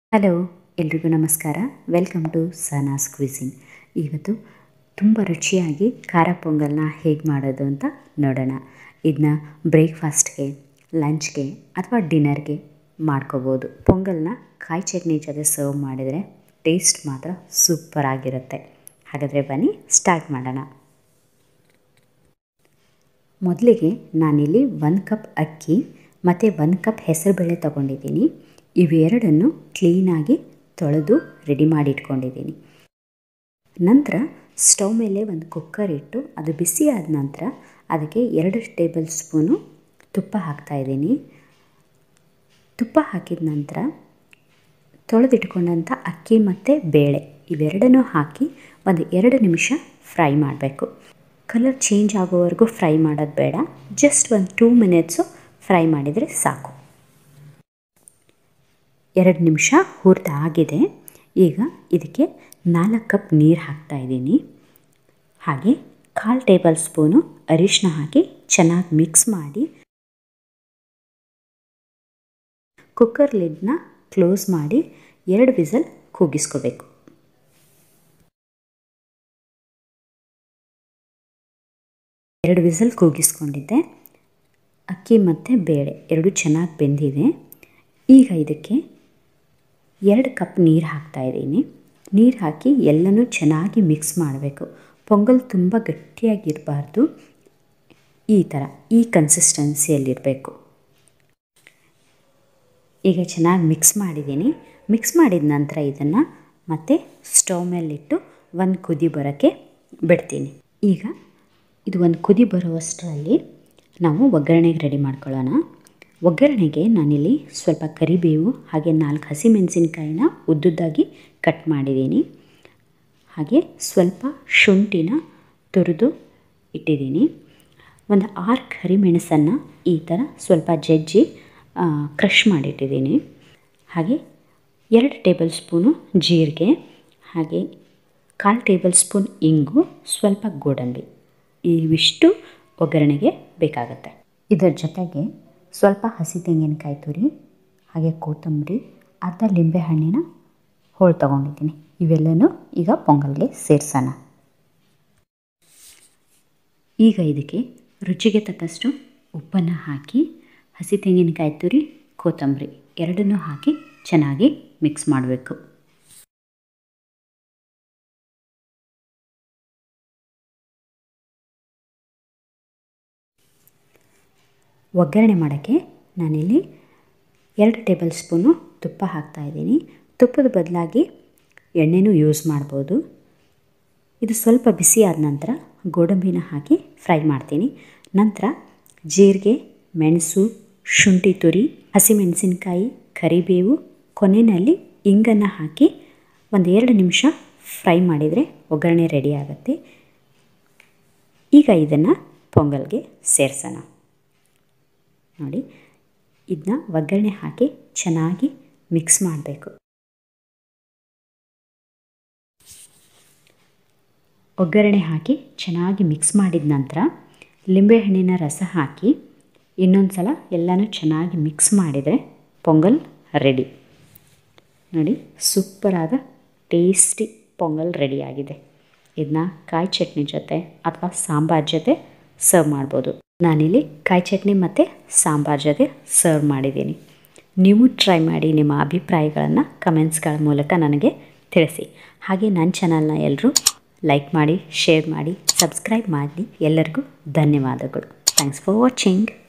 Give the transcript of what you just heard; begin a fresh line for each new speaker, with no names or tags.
hello ಎಲ್ರಿಗೂ ನಮಸ್ಕಾರ welcome to ಸನಾಸ್ cuisine ಇವತ್ತು ತುಂಬ ರುಚಿಯಾಗಿ ಖಾರ ಪೊಂಗಲ್ನ ಹೇಗೆ ಮಾಡೋದು ಅಂತ ನೋಡೋಣ ಇದನ್ನ ಬ್ರೇಕ್ಫಾಸ್ಟ್ಗೆ ಲಂಚ್ಗೆ ಅಥವಾ ಡಿನ್ನರ್ಗೆ ಮಾಡ್ಕೋಬೋದು ಪೊಂಗಲ್ನ ಕಾಯಿ ಚಟ್ನಿ ಜೊತೆ ಸರ್ವ್ ಮಾಡಿದರೆ ಟೇಸ್ಟ್ ಮಾತ್ರ ಸೂಪರ್ ಆಗಿರುತ್ತೆ ಹಾಗಾದರೆ ಬನ್ನಿ ಸ್ಟಾರ್ಟ್ ಮಾಡೋಣ ಮೊದಲಿಗೆ ನಾನಿಲ್ಲಿ ಒಂದು ಕಪ್ ಅಕ್ಕಿ ಮತ್ತು ಒಂದು ಕಪ್ ಹೆಸರುಬೇಳೆ ತೊಗೊಂಡಿದ್ದೀನಿ ಇವೆರಡನ್ನು ಕ್ಲೀನಾಗಿ ತೊಳೆದು ರೆಡಿ ಮಾಡಿ ಇಟ್ಕೊಂಡಿದ್ದೀನಿ ನಂತರ ಸ್ಟವ್ ಮೇಲೆ ಒಂದು ಕುಕ್ಕರ್ ಇಟ್ಟು ಅದು ಬಿಸಿ ಆದ ನಂತರ ಅದಕ್ಕೆ ಎರಡು ಟೇಬಲ್ ಸ್ಪೂನು ತುಪ್ಪ ಹಾಕ್ತಾಯಿದ್ದೀನಿ ತುಪ್ಪ ಹಾಕಿದ ನಂತರ ತೊಳೆದಿಟ್ಕೊಂಡಂಥ ಅಕ್ಕಿ ಮತ್ತು ಬೇಳೆ ಇವೆರಡನ್ನೂ ಹಾಕಿ ಒಂದು ಎರಡು ನಿಮಿಷ ಫ್ರೈ ಮಾಡಬೇಕು ಕಲರ್ ಚೇಂಜ್ ಆಗೋವರೆಗೂ ಫ್ರೈ ಮಾಡೋದು ಬೇಡ ಜಸ್ಟ್ ಒಂದು ಟೂ ಮಿನಿಟ್ಸು ಫ್ರೈ ಮಾಡಿದರೆ ಸಾಕು ಎರಡು ನಿಮಿಷ ಹೂರ್ತ ಆಗಿದೆ ಈಗ ಇದಕ್ಕೆ ನಾಲ್ಕು ಕಪ್ ನೀರು ಹಾಕ್ತಾಯಿದ್ದೀನಿ ಹಾಗೆ ಕಾಲು ಟೇಬಲ್ ಸ್ಪೂನು ಅರಿಶಿನ ಹಾಕಿ ಚೆನ್ನಾಗಿ ಮಿಕ್ಸ್ ಮಾಡಿ ಕುಕ್ಕರ್ ಲಿಡ್ನ ಕ್ಲೋಸ್ ಮಾಡಿ ಎರಡು ವಿಸಲ್ ಕೂಗಿಸ್ಕೋಬೇಕು ಎರಡು ವಿಸಲ್ ಕೂಗಿಸ್ಕೊಂಡಿದ್ದೆ ಅಕ್ಕಿ ಮತ್ತು ಬೇಳೆ ಎರಡು ಚೆನ್ನಾಗಿ ಬೆಂದಿದೆ ಈಗ ಇದಕ್ಕೆ ಎರಡು ಕಪ್ ನೀರು ಹಾಕ್ತಾಯಿದ್ದೀನಿ ನೀರು ಹಾಕಿ ಎಲ್ಲನೂ ಚೆನ್ನಾಗಿ ಮಿಕ್ಸ್ ಮಾಡಬೇಕು ಪೊಂಗಲ್ ತುಂಬ ಗಟ್ಟಿಯಾಗಿರಬಾರ್ದು ಈ ಥರ ಈ ಕನ್ಸಿಸ್ಟೆನ್ಸಿಯಲ್ಲಿರಬೇಕು ಈಗ ಚೆನ್ನಾಗಿ ಮಿಕ್ಸ್ ಮಾಡಿದ್ದೀನಿ ಮಿಕ್ಸ್ ಮಾಡಿದ ನಂತರ ಇದನ್ನು ಮತ್ತೆ ಸ್ಟವ್ ಮೇಲಿಟ್ಟು ಒಂದು ಕುದಿ ಬರೋಕ್ಕೆ ಬಿಡ್ತೀನಿ ಈಗ ಇದು ಒಂದು ಕುದಿ ಬರುವಷ್ಟರಲ್ಲಿ ನಾವು ಒಗ್ಗರಣೆಗೆ ರೆಡಿ ಮಾಡ್ಕೊಳ್ಳೋಣ ಒಗ್ಗರಣೆಗೆ ನಾನಿಲ್ಲಿ ಸ್ವಲ್ಪ ಕರಿಬೇವು ಹಾಗೆ ನಾಲ್ಕು ಹಸಿಮೆಣಸಿನ್ಕಾಯಿನ ಉದ್ದುದ್ದಾಗಿ ಕಟ್ ಮಾಡಿದ್ದೀನಿ ಹಾಗೆ ಸ್ವಲ್ಪ ಶುಂಠಿನ ತುರಿದು ಇಟ್ಟಿದ್ದೀನಿ ಒಂದು ಆರು ಕರಿಮೆಣಸನ್ನು ಈ ಥರ ಸ್ವಲ್ಪ ಜಜ್ಜಿ ಕ್ರಷ್ ಮಾಡಿಟ್ಟಿದ್ದೀನಿ ಹಾಗೆ ಎರಡು ಟೇಬಲ್ ಸ್ಪೂನು ಜೀರಿಗೆ ಹಾಗೆ ಕಾಲು ಟೇಬಲ್ ಸ್ಪೂನ್ ಇಂಗು ಸ್ವಲ್ಪ ಗೋಡಂಬಿ ಇವಿಷ್ಟು ಒಗ್ಗರಣೆಗೆ ಬೇಕಾಗುತ್ತೆ ಇದರ ಜೊತೆಗೆ ಸ್ವಲ್ಪ ಹಸಿ ತೆಂಗಿನಕಾಯಿ ತುರಿ ಹಾಗೆ ಕೊತ್ತಂಬರಿ ಅರ್ಧ ಲಿಂಬೆಹಣ್ಣಿನ ಹೋಳು ತೊಗೊಂಡಿದ್ದೀನಿ ಇವೆಲ್ಲನೂ ಈಗ ಪೊಂಗಲ್ಗೆ ಸೇರಿಸೋಣ ಈಗ ಇದಕ್ಕೆ ರುಚಿಗೆ ತಕ್ಕಷ್ಟು ಉಪ್ಪನ್ನು ಹಾಕಿ ಹಸಿ ತೆಂಗಿನಕಾಯಿ ತುರಿ ಕೊತ್ತಂಬರಿ ಎರಡನ್ನೂ ಹಾಕಿ ಚೆನ್ನಾಗಿ ಮಿಕ್ಸ್ ಮಾಡಬೇಕು ಒಗ್ಗರಣೆ ಮಾಡೋಕ್ಕೆ ನಾನಿಲ್ಲಿ ಎರಡು ಟೇಬಲ್ ಸ್ಪೂನು ತುಪ್ಪ ಹಾಕ್ತಾಯಿದ್ದೀನಿ ತುಪ್ಪದ ಬದಲಾಗಿ ಎಣ್ಣೆನೂ ಯೂಸ್ ಮಾಡ್ಬೋದು ಇದು ಸ್ವಲ್ಪ ಬಿಸಿ ಆದ ನಂತರ ಗೋಡಂಬಿನ ಹಾಕಿ ಫ್ರೈ ಮಾಡ್ತೀನಿ ನಂತರ ಜೀರಿಗೆ ಮೆಣಸು ಶುಂಠಿ ತುರಿ ಹಸಿಮೆಣಸಿನ್ಕಾಯಿ ಕರಿಬೇವು ಕೊನೆಯಲ್ಲಿ ಇಂಗನ್ನು ಹಾಕಿ ಒಂದು ಎರಡು ನಿಮಿಷ ಫ್ರೈ ಮಾಡಿದರೆ ಒಗ್ಗರಣೆ ರೆಡಿ ಆಗುತ್ತೆ ಈಗ ಇದನ್ನು ಪೊಂಗಲ್ಗೆ ಸೇರಿಸೋಣ ನೋಡಿ ಇದನ್ನ ಒಗ್ಗರಣೆ ಹಾಕಿ ಚೆನ್ನಾಗಿ ಮಿಕ್ಸ್ ಮಾಡಬೇಕು ಒಗ್ಗರಣೆ ಹಾಕಿ ಚೆನ್ನಾಗಿ ಮಿಕ್ಸ್ ಮಾಡಿದ ನಂತರ ಲಿಂಬೆಹಣ್ಣಿನ ರಸ ಹಾಕಿ ಇನ್ನೊಂದು ಸಲ ಎಲ್ಲನೂ ಚೆನ್ನಾಗಿ ಮಿಕ್ಸ್ ಮಾಡಿದರೆ ಪೊಂಗಲ್ ರೆಡಿ ನೋಡಿ ಸೂಪರಾದ ಟೇಸ್ಟಿ ಪೊಂಗಲ್ ರೆಡಿಯಾಗಿದೆ ಇದನ್ನ ಕಾಯಿ ಚಟ್ನಿ ಜೊತೆ ಅಥವಾ ಸಾಂಬಾರ್ ಜೊತೆ ಸರ್ವ್ ಮಾಡ್ಬೋದು ನಾನಿಲ್ಲಿ ಕಾಯಿ ಚಟ್ನಿ ಮತ್ತು ಸಾಂಬಾರ್ ಜೊತೆ ಸರ್ವ್ ಮಾಡಿದ್ದೀನಿ ನೀವು ಟ್ರೈ ಮಾಡಿ ನಿಮ್ಮ ಅಭಿಪ್ರಾಯಗಳನ್ನು ಕಮೆಂಟ್ಸ್ಗಳ ಮೂಲಕ ನನಗೆ ತಿಳಿಸಿ ಹಾಗೆ ನನ್ನ ಚಾನಲ್ನ ಎಲ್ಲರೂ ಲೈಕ್ ಮಾಡಿ ಶೇರ್ ಮಾಡಿ ಸಬ್ಸ್ಕ್ರೈಬ್ ಮಾಡಿ ಎಲ್ಲರಿಗೂ ಧನ್ಯವಾದಗಳು ಥ್ಯಾಂಕ್ಸ್ ಫಾರ್ ವಾಚಿಂಗ್